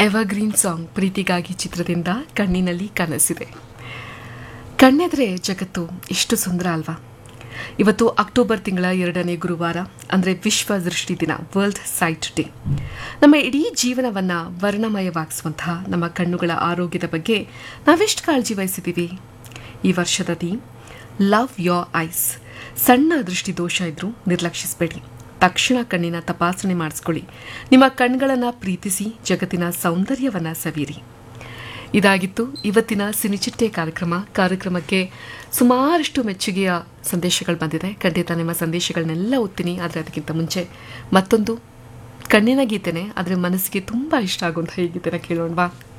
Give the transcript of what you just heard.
evergreen song ಪ್ರೀತಿಗಾಗಿ ಚಿತ್ರದಿಂದ ಕಣ್ಣಿನಲ್ಲಿ ಕನಸಿದೆ ಕಣ್ಣೆದ್ರೆ ಜಗತ್ತು ಎಷ್ಟು ಸುಂದರ ಅಲ್ವಾ ಇವತ್ತು ಅಕ್ಟೋಬರ್ ತಿಂಗಳ ಎರಡನೇ ಗುರುವಾರ ಅಂದರೆ ವಿಶ್ವ ದೃಷ್ಟಿ ದಿನ ವರ್ಲ್ಡ್ ಸೈಟ್ ಡೇ ನಮ್ಮ ಇಡೀ ಜೀವನವನ್ನು ವರ್ಣಮಯವಾಗಿಸುವಂತಹ ನಮ್ಮ ಕಣ್ಣುಗಳ ಆರೋಗ್ಯದ ಬಗ್ಗೆ ನಾವೆಷ್ಟು ಕಾಳಜಿ ವಹಿಸಿದ್ದೀವಿ ಈ ವರ್ಷದ ಥೀಮ್ ಲವ್ ಯೋರ್ ಐಸ್ ಸಣ್ಣ ದೃಷ್ಟಿ ದೋಷ ಇದ್ರೂ ನಿರ್ಲಕ್ಷಿಸಬೇಡಿ ತಕ್ಷಣ ಕಣ್ಣಿನ ತಪಾಸಣೆ ಮಾಡಿಸ್ಕೊಳ್ಳಿ ನಿಮ್ಮ ಕಣ್ಗಳನ್ನು ಪ್ರೀತಿಸಿ ಜಗತ್ತಿನ ಸೌಂದರ್ಯವನ್ನು ಸವಿಯಿರಿ ಇದಾಗಿತ್ತು ಇವತ್ತಿನ ಸಿನಿಚಿಟ್ಟೆ ಕಾರ್ಯಕ್ರಮ ಕಾರ್ಯಕ್ರಮಕ್ಕೆ ಸುಮಾರಷ್ಟು ಮೆಚ್ಚುಗೆಯ ಸಂದೇಶಗಳು ಬಂದಿದೆ ಖಂಡಿತ ನಿಮ್ಮ ಸಂದೇಶಗಳನ್ನೆಲ್ಲ ಓದ್ತೀನಿ ಆದರೆ ಅದಕ್ಕಿಂತ ಮುಂಚೆ ಮತ್ತೊಂದು ಕಣ್ಣಿನ ಗೀತೆನೆ ಆದರೆ ಮನಸ್ಸಿಗೆ ತುಂಬ ಇಷ್ಟ ಆಗುವಂಥ ಈ ಗೀತೆನ ಕೇಳೋಣವಾ